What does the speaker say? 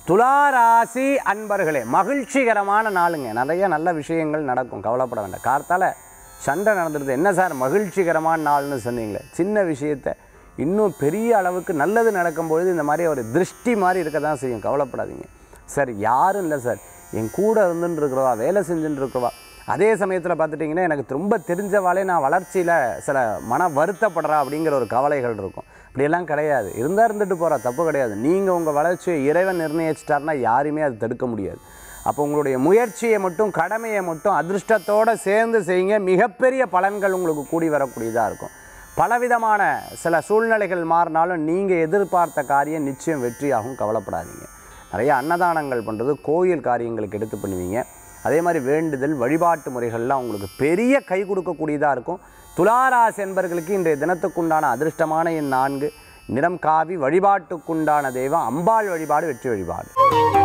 துளாராசி அன்பர்களே மகிழ்ச்சிகரமான நாளுங்க நிறைய நல்ல விஷயங்கள் நடக்கும் கவலைப்பட வேண்டாம் கார்த்தால சண்டை நடந்துடுது என்ன சார் மகிழ்ச்சிகரமான நாள்னு சொன்னீங்களே சின்ன விஷயத்தை இன்னும் பெரிய அளவுக்கு நல்லது நடக்கும்பொழுது இந்த மாதிரி ஒரு திருஷ்டி மாதிரி இருக்க தான் செய்யும் கவலைப்படாதீங்க சார் யாரும் இல்லை சார் என் கூட இருந்துன்னு இருக்கிறவா வேலை செஞ்சுட்டு இருக்கிறவா அதே சமயத்தில் பார்த்துட்டிங்கன்னா எனக்கு ரொம்ப தெரிஞ்சவாளே நான் வளர்ச்சியில் சில மன வருத்தப்படுறா அப்படிங்கிற ஒரு கவலைகள் இருக்கும் அப்படியெல்லாம் கிடையாது இருந்தால் இருந்துட்டு போகிறா தப்பு கிடையாது நீங்கள் உங்கள் வளர்ச்சியை இறைவன் நிர்ணயிச்சிட்டாருன்னா யாருமே அது தடுக்க முடியாது அப்போ உங்களுடைய முயற்சியை மட்டும் கடமையை மட்டும் அதிர்ஷ்டத்தோடு சேர்ந்து செய்யுங்க மிகப்பெரிய பலன்கள் உங்களுக்கு கூடி வரக்கூடியதாக இருக்கும் பலவிதமான சில சூழ்நிலைகள் மாறினாலும் நீங்கள் எதிர்பார்த்த காரியம் நிச்சயம் வெற்றியாகும் கவலைப்படாதீங்க நிறைய அன்னதானங்கள் பண்ணுறது கோயில் காரியங்களுக்கு எடுத்து பண்ணுவீங்க அதே மாதிரி வேண்டுதல் வழிபாட்டு முறைகள்லாம் உங்களுக்கு பெரிய கை கொடுக்கக்கூடியதாக இருக்கும் துளாராசி என்பர்களுக்கு இன்றைய தினத்துக்குண்டான அதிர்ஷ்டமான எண் நான்கு நிறம் காவி வழிபாட்டுக்குண்டான தெய்வம் அம்பாள் வழிபாடு வெற்றி வழிபாடு